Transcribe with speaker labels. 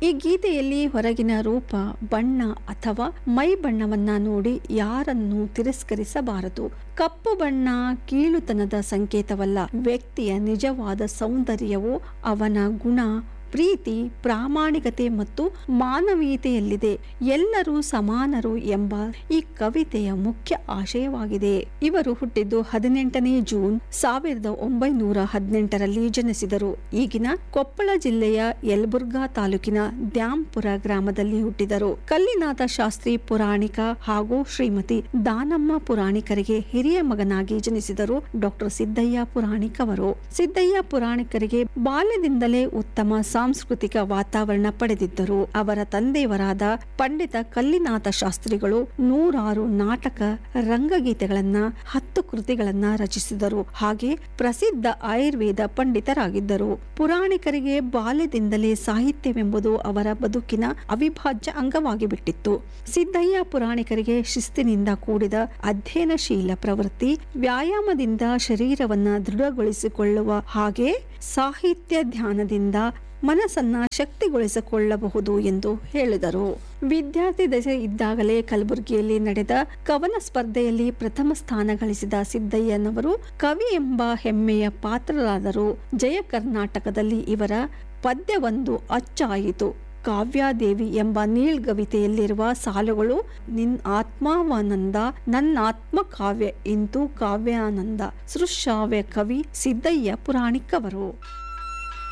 Speaker 1: ಈ ಗೀತೆಯಲ್ಲಿ ಹೊರಗಿನ ರೂಪ ಬಣ್ಣ ಅಥವಾ ಮೈ ಬಣ್ಣವನ್ನ ನೋಡಿ ಯಾರನ್ನು ತಿರಸ್ಕರಿಸಬಾರದು ಕಪ್ಪು ಬಣ್ಣ ಕೀಳುತನದ ಸಂಕೇತವಲ್ಲ ವ್ಯಕ್ತಿಯ ನಿಜವಾದ ಸೌಂದರ್ಯವು ಅವನ ಗುಣ ಪ್ರೀತಿ ಪ್ರಾಮಾಣಿಕತೆ ಮತ್ತು ಮಾನವೀಯತೆಯಲ್ಲಿದೆ ಎಲ್ಲರೂ ಸಮಾನರು ಎಂಬ ಈ ಕವಿತೆಯ ಮುಖ್ಯ ಆಶಯವಾಗಿದೆ ಇವರು ಹುಟ್ಟಿದ್ದು ಹದಿನೆಂಟನೇ ಜೂನ್ ಸಾವಿರದ ಒಂಬೈನೂರ ಹದಿನೆಂಟರಲ್ಲಿ ಜನಿಸಿದರು ಈಗಿನ ಕೊಪ್ಪಳ ಜಿಲ್ಲೆಯ ಯಲಬುರ್ಗಾ ತಾಲೂಕಿನ ದ್ಯಾಂಪುರ ಗ್ರಾಮದಲ್ಲಿ ಹುಟ್ಟಿದರು ಕಲ್ಲಿನಾಥ ಶಾಸ್ತ್ರಿ ಪುರಾಣಿಕ ಹಾಗೂ ಶ್ರೀಮತಿ ದಾನಮ್ಮ ಪುರಾಣಿಕರಿಗೆ ಹಿರಿಯ ಮಗನಾಗಿ ಜನಿಸಿದರು ಡಾಕ್ಟರ್ ಸಿದ್ದಯ್ಯ ಪುರಾಣಿಕ್ ಅವರು ಸಿದ್ದಯ್ಯ ಪುರಾಣಿಕರಿಗೆ ಬಾಲ್ಯದಿಂದಲೇ ಉತ್ತಮ ಸಾಂಸ್ಕೃತಿಕ ವಾತಾವರಣ ಪಡೆದಿದ್ದರು ಅವರ ತಂದೆಯವರಾದ ಪಂಡಿತ ಕಲ್ಲಿನಾಥ ಶಾಸ್ತ್ರಿಗಳು ನೂರಾರು ನಾಟಕ ರಂಗಗೀತೆಗಳನ್ನ ಹತ್ತು ಕೃತಿಗಳನ್ನ ರಚಿಸಿದರು ಹಾಗೆ ಪ್ರಸಿದ್ಧ ಆಯುರ್ವೇದ ಪಂಡಿತರಾಗಿದ್ದರು ಪುರಾಣಿಕರಿಗೆ ಬಾಲ್ಯದಿಂದಲೇ ಸಾಹಿತ್ಯವೆಂಬುದು ಅವರ ಬದುಕಿನ ಅವಿಭಾಜ್ಯ ಅಂಗವಾಗಿ ಬಿಟ್ಟಿತ್ತು ಸಿದ್ದಯ್ಯ ಪುರಾಣಿಕರಿಗೆ ಶಿಸ್ತಿನಿಂದ ಕೂಡಿದ ಅಧ್ಯಯನಶೀಲ ಪ್ರವೃತ್ತಿ ವ್ಯಾಯಾಮದಿಂದ ಶರೀರವನ್ನ ದೃಢಗೊಳಿಸಿಕೊಳ್ಳುವ ಹಾಗೆ ಸಾಹಿತ್ಯ ಧ್ಯಾನದಿಂದ ಮನಸ್ಸನ್ನ ಶಕ್ತಿಗೊಳಿಸಿಕೊಳ್ಳಬಹುದು ಎಂದು ಹೇಳಿದರು ವಿದ್ಯಾರ್ಥಿ ದಶೆ ಇದ್ದಾಗಲೇ ಕಲಬುರಗಿಯಲ್ಲಿ ನಡೆದ ಕವನ ಸ್ಪರ್ಧೆಯಲ್ಲಿ ಪ್ರಥಮ ಸ್ಥಾನ ಗಳಿಸಿದ ಸಿದ್ದಯ್ಯನವರು ಕವಿ ಎಂಬ ಹೆಮ್ಮೆಯ ಪಾತ್ರರಾದರು ಜಯ ಕರ್ನಾಟಕದಲ್ಲಿ ಇವರ ಪದ್ಯವೊಂದು ಅಚ್ಚಾಯಿತು ಕಾವ್ಯಾದೇವಿ ಎಂಬ ನೀಳ್ಗವಿತೆಯಲ್ಲಿರುವ ಸಾಲುಗಳು ನಿನ್ ಆತ್ಮಾವಾನಂದ ನನ್ನ ಆತ್ಮ ಕಾವ್ಯ ಇಂದು ಕಾವ್ಯಾನಂದ ಸೃಶ್ರಾವ್ಯ ಕವಿ ಸಿದ್ದಯ್ಯ ಪುರಾಣಿಕ್ ಅವರು